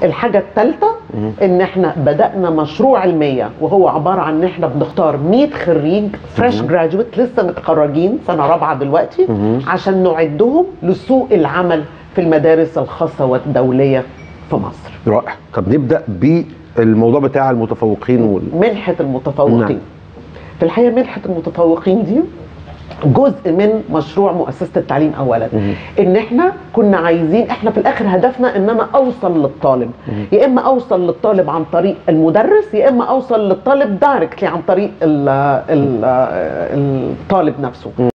الحاجه الثالثه ان احنا بدانا مشروع المية وهو عباره عن ان احنا بنختار 100 خريج فريش جراجويت لسه متخرجين سنه رابعه دلوقتي عشان نعدهم لسوق العمل في المدارس الخاصه والدوليه في مصر رائع طب نبدا بالموضوع بتاع المتفوقين وال... منحه المتفوقين نعم. في الحقيقه منحه المتفوقين دي جزء من مشروع مؤسسه التعليم اولا ان احنا كنا عايزين احنا في الاخر هدفنا ان انا اوصل للطالب يا اما اوصل للطالب عن طريق المدرس يا اما اوصل للطالب دايركتلي عن طريق ال ال الطالب نفسه